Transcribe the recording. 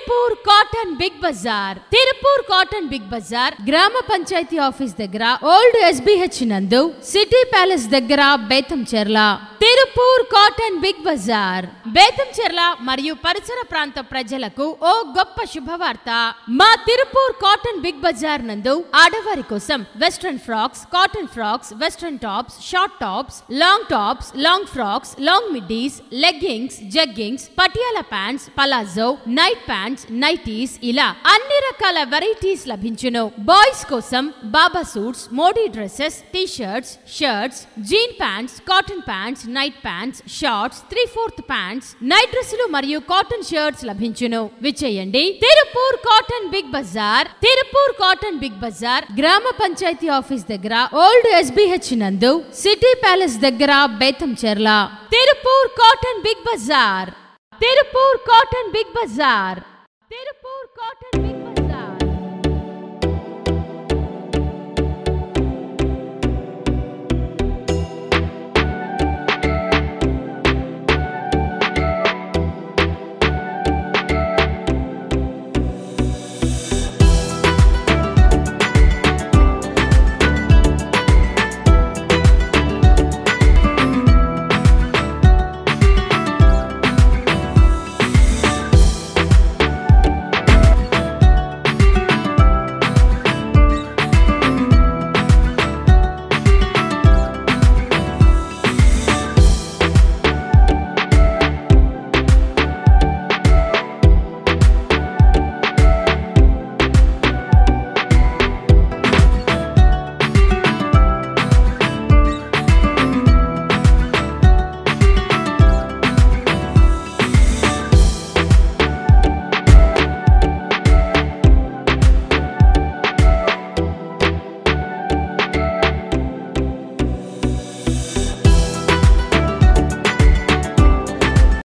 Tirupur cotton big bazaar Tirupur cotton big bazaar గ్రామ panchayati office దగ్గర old SBH నందు సిటీ ప్యాలెస్ దగ్గర Betamcherla Tirupur cotton big bazaar Betamcherla మరియు పరిసర ప్రాంత ప్రజలకు ఓ గొప్ప శుభవార్త మా తిరుపూర్ కాటన్ బిగ్ బజార్ నందు ఆడవారి కోసం western frocks cotton frocks western tops short tops long tops long frocks long middies leggings jeggings Patiala pants palazzo night pants nighties ఇలా అన్ని రకాల వెరైటీస్ లభించును బాయ్స్ కోసం baba suits Modi dresses T shirts shirts jean pants cotton pants night pants shorts three fourth pants night డ్రెస్సులు మరియు cotton shirts లభించును విచ్చేయండి Tirupur cotton big bazaar Tirupur cotton big bazaar గ్రామ పంచాయతీ ఆఫీస్ దగ్గర ఓల్డ్ ఎస్బిహెచ్ నందు సిటీ ప్యాలెస్ దగ్గర Betamcherla Tirupur cotton big bazaar Tirupur cotton big bazaar Tirupur